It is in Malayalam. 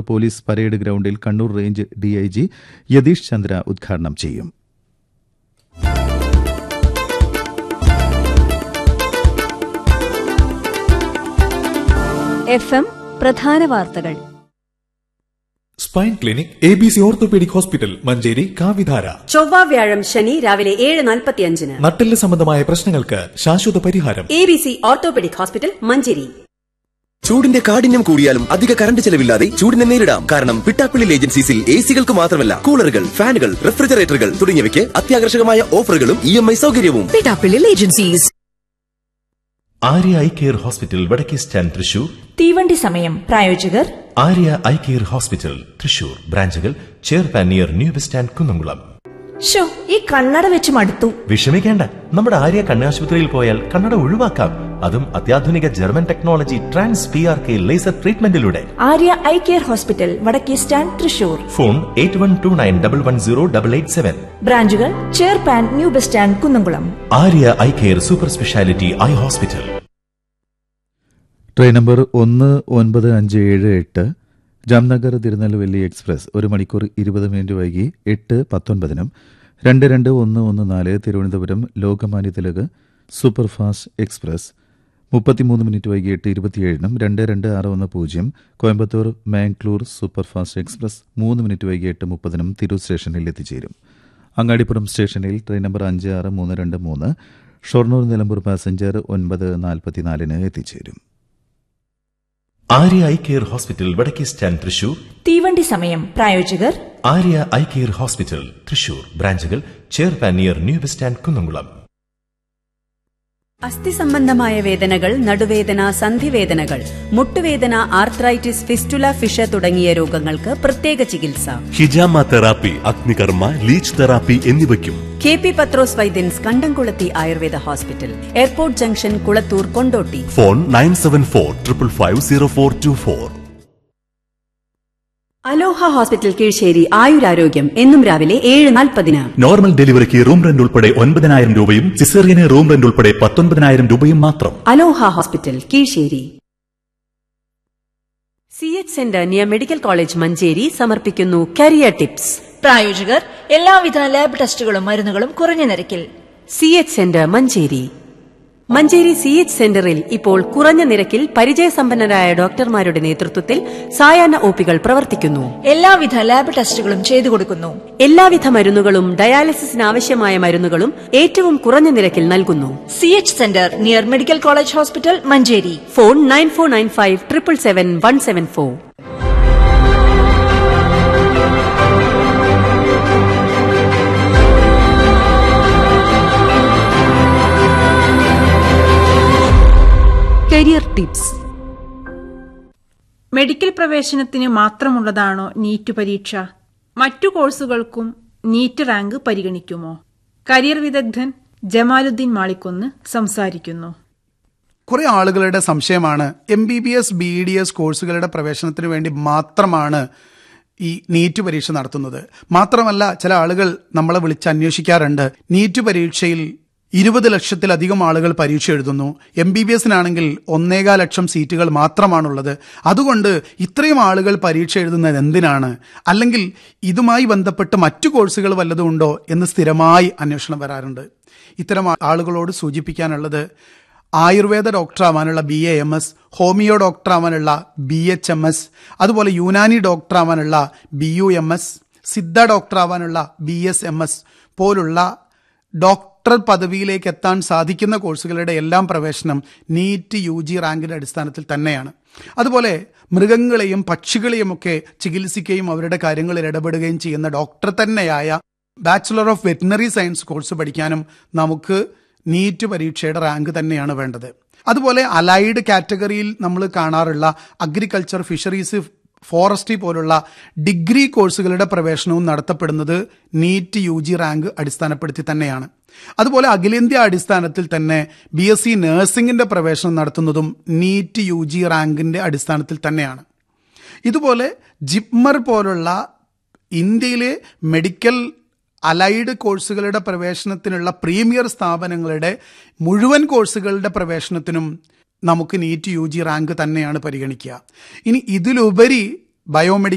പോലീസ് പരേഡ് ഗ്രൌണ്ടിൽ കണ്ണൂർ റേഞ്ച് ഡിഐജി യതീഷ് ചന്ദ്ര ഉദ്ഘാടനം ചെയ്യും എഫ് എം പ്രധാന വാർത്തകൾ spine clinic A B C orthopaedic hospital Manjeri കാവിധാര ചൊവ്വ വ്യാഴം ശനി രാവിലെ ഏഴ് നാൽപ്പത്തിയഞ്ചിന് നട്ടെല്ല് സംബന്ധമായ പ്രശ്നങ്ങൾക്ക് ശാശ്വത പരിഹാരം A B C orthopaedic hospital Manjeri ചൂടിന്റെ കാഠിന്യം കൂടിയാലും അധിക കറണ്ട് ചെലവില്ലാതെ ചൂടിനെ നേരിടാം കാരണം പിട്ടാപ്പിള്ളി ഏജൻസീസിൽ എ സികൾക്ക് മാത്രമല്ല കൂളറുകൾ ഫാനുകൾ റെഫ്രിജറേറ്ററുകൾ തുടങ്ങിയവയ്ക്ക് അത്യാകർഷകമായ ഓഫറുകളും ഇ എം ഐ സൗകര്യവും Pittappillil agencies Arya eye care hospital വടക്കേ സ്റ്റാൻഡ് തൃശൂർ തീവണ്ടി സമയം പ്രായോജകർ Arya eye care hospital Thrissur ബ്രാഞ്ചുകൾ ചെയർപാൻ near new bus stand Kunnamkulam ഷോ ഈ കണ്ണട വെച്ച് മടുത്തു വിഷമിക്കേണ്ട നമ്മുടെ ആര്യ കണ്ണാശുപത്രിയിൽ പോയാൽ കണ്ണട ഒഴിവാക്കാം അതും അത്യാധുനിക German technology trans P R K laser ട്രീറ്റ്മെന്റിലൂടെ ആര്യ ഐ കെയർ ഹോസ്പിറ്റൽ വടക്കേ stand Thrissur phone eight one two nine double one zero double eight seven ബ്രാഞ്ചുകൾ ചെയർപാൻ new bus stand Kunnamkulam Arya eye care super speciality eye hospital train number ഒന്ന് ഒൻപത് അഞ്ച് ഏഴ് എട്ട് ജാംനഗർ തിരുനെൽവേലി എക്സ്പ്രസ് ഒരു മണിക്കൂർ ഇരുപത് മിനിറ്റ് വൈകി എട്ട് പത്തൊൻപതിനും രണ്ട് രണ്ട് ഒന്ന് ഒന്ന് നാല് തിരുവനന്തപുരം ലോകമാന്യ തിലക് സൂപ്പർഫാസ്റ്റ് എക്സ്പ്രസ് മുപ്പത്തിമൂന്ന് മിനിറ്റ് വൈകി എട്ട് ഇരുപത്തിയേഴിനും രണ്ട് രണ്ട് ആറ് ഒന്ന് പൂജ്യം കോയമ്പത്തൂർ മാംഗ്ലൂർ സൂപ്പർഫാസ്റ്റ് എക്സ്പ്രസ് മൂന്ന് മിനിറ്റ് വൈകി എട്ട് മുപ്പതിനും തിരൂർ സ്റ്റേഷനിൽ എത്തിച്ചേരും അങ്ങാടിപ്പുറം സ്റ്റേഷനിൽ ട്രെയിൻ നമ്പർ അഞ്ച് ആറ് മൂന്ന് രണ്ട് മൂന്ന് ഷൊർണൂർ നിലമ്പൂർ പാസഞ്ചർ ഒൻപത് നാൽപ്പത്തിനാലിന് എത്തിച്ചേരും ആര്യ ഐ കെയർ ഹോസ്പിറ്റൽ വടക്കേ സ്റ്റാൻഡ് തൃശൂർ തീവണ്ടി സമയം പ്രായോജകർ Arya eye care hospital Thrissur ബ്രാഞ്ചുകൾ ചെയർപാൻ near new bus stand Kunnamkulam അസ്ഥി സംബന്ധമായ വേദനകൾ നടുവേദന സന്ധിവേദനകൾ മുട്ടുവേദന ആർത്രൈറ്റിസ് ഫിസ്റ്റുല ഫിഷ തുടങ്ങിയ രോഗങ്ങൾക്ക് പ്രത്യേക ചികിത്സ ഹിജാമ തെറാപ്പി അഗ്നികർമ്മ ലീച്ച് തെറാപ്പി എന്നിവയ്ക്കും കെ പി പത്രോസ് വൈദ്യൻസ് കണ്ടംകുളത്തി Ayurveda hospital airport junction Kulathur Kondotty phone nine seven four triple five zero four two four Aloha hospital Keezhissery ആയുരാരോഗ്യം എന്നും രാവിലെ ഏഴ് നാൽപ്പതിന് നോർമൽ ഡെലിവറിക്ക് റൂം റെന്റ് ഉൾപ്പെടെ ഒൻപതിനായിരം രൂപയും സിസേറിയന് റൂം റെന്റ് ഉൾപ്പെടെ പത്തൊൻപതിനായിരം രൂപയും മാത്രം Aloha hospital Keezhissery C H centre near medical college Manjeri സമർപ്പിക്കുന്നു കരിയർ ടിപ്സ് പ്രായോജകർ എല്ലാവിധ ലാബ് ടെസ്റ്റുകളും മരുന്നുകളും കുറഞ്ഞ നിരക്കിൽ C H centre Manjeri Manjeri C H സെന്ററിൽ ഇപ്പോൾ കുറഞ്ഞ നിരക്കിൽ പരിചയസമ്പന്നരായ ഡോക്ടർമാരുടെ നേതൃത്വത്തിൽ സായാഹ്ന ഒപികൾ പ്രവർത്തിക്കുന്നു എല്ലാവിധ ലാബ് ടെസ്റ്റുകളും ചെയ്തു കൊടുക്കുന്നു എല്ലാവിധ മരുന്നുകളും ഡയാലിസിസിന് ആവശ്യമായ മരുന്നുകളും ഏറ്റവും കുറഞ്ഞ നിരക്കിൽ നൽകുന്നു C H centre near medical college hospital Manjeri phone nine four nine five triple seven one seven four career tips medical പ്രവേശനത്തിന് മാത്രമുള്ളതാണോ നീറ്റ് പരീക്ഷ മറ്റു കോഴ്സുകൾക്കും നീറ്റ് റാങ്ക് പരിഗണിക്കുമോ കരിയർ വിദഗ്ധൻ ജമാലുദ്ദീൻ മാളിക്കൊന്ന് സംസാരിക്കുന്നു കുറെ ആളുകളുടെ സംശയമാണ് M B B S B D S കോഴ്സുകളുടെ പ്രവേശനത്തിന് വേണ്ടി മാത്രമാണ് ഈ നീറ്റ് പരീക്ഷ നടത്തുന്നത് മാത്രമല്ല ചില ആളുകൾ നമ്മളെ വിളിച്ച് അന്വേഷിക്കാറുണ്ട് നീറ്റ് പരീക്ഷയിൽ ഇരുപത് ലക്ഷത്തിലധികം ആളുകൾ പരീക്ഷ എഴുതുന്നു എം ബി ബി എസിനാണെങ്കിൽ ഒന്നേകാൽ ലക്ഷം സീറ്റുകൾ മാത്രമാണുള്ളത് അതുകൊണ്ട് ഇത്രയും ആളുകൾ പരീക്ഷ എഴുതുന്നത് എന്തിനാണ് അല്ലെങ്കിൽ ഇതുമായി ബന്ധപ്പെട്ട് മറ്റു കോഴ്സുകൾ വല്ലതും ഉണ്ടോ എന്ന് സ്ഥിരമായി അന്വേഷണം വരാറുണ്ട് ഇത്തരം ആളുകളോട് സൂചിപ്പിക്കാനുള്ളത് ആയുർവേദ ഡോക്ടറാവാനുള്ള B A M S homeo ഡോക്ടറാവാനുള്ള ബി എച്ച് എം എസ് അതുപോലെ യുനാനി ഡോക്ടറാവാനുള്ള B U M S Siddha ഡോക്ടറാവാനുള്ള ബി എസ് എം എസ് പോലുള്ള ഡോക്ടർ പദവിയിലേക്ക് എത്താൻ സാധിക്കുന്ന കോഴ്സുകളുടെ എല്ലാം പ്രവേശനം നീറ്റ് യു ജി റാങ്കിന്റെ അടിസ്ഥാനത്തിൽ തന്നെയാണ് അതുപോലെ മൃഗങ്ങളെയും പക്ഷികളെയും ഒക്കെ ചികിത്സിക്കുകയും അവരുടെ കാര്യങ്ങളിൽ ഇടപെടുകയും ചെയ്യുന്ന ഡോക്ടർ തന്നെയായ bachelor of veterinary science course പഠിക്കാനും നമുക്ക് നീറ്റ് പരീക്ഷയുടെ റാങ്ക് തന്നെയാണ് വേണ്ടത് അതുപോലെ അലൈഡ് കാറ്റഗറിയിൽ നമ്മൾ കാണാറുള്ള അഗ്രികൾച്ചർ ഫിഷറീസ് ഫോറസ്ട്രി പോലുള്ള ഡിഗ്രി കോഴ്സുകളുടെ പ്രവേശനവും നടത്തപ്പെടുന്നത് നീറ്റ് യു ജി റാങ്ക് അടിസ്ഥാനപ്പെടുത്തി തന്നെയാണ് അതുപോലെ അഖിലേന്ത്യാ അടിസ്ഥാനത്തിൽ തന്നെ ബി എസ് സി നഴ്സിംഗിന്റെ പ്രവേശനം നടത്തുന്നതും നീറ്റ് യു ജി റാങ്കിന്റെ അടിസ്ഥാനത്തിൽ തന്നെയാണ് ഇതുപോലെ ജിപ്മർ പോലുള്ള ഇന്ത്യയിലെ മെഡിക്കൽ അലൈഡ് കോഴ്സുകളുടെ പ്രവേശനത്തിനുള്ള പ്രീമിയർ സ്ഥാപനങ്ങളുടെ മുഴുവൻ കോഴ്സുകളുടെ പ്രവേശനത്തിനും നമുക്ക് നീറ്റ് യു ജി റാങ്ക് തന്നെയാണ് പരിഗണിക്കുക ഇനി ഇതിലുപരി ബയോമെഡിക്കൽ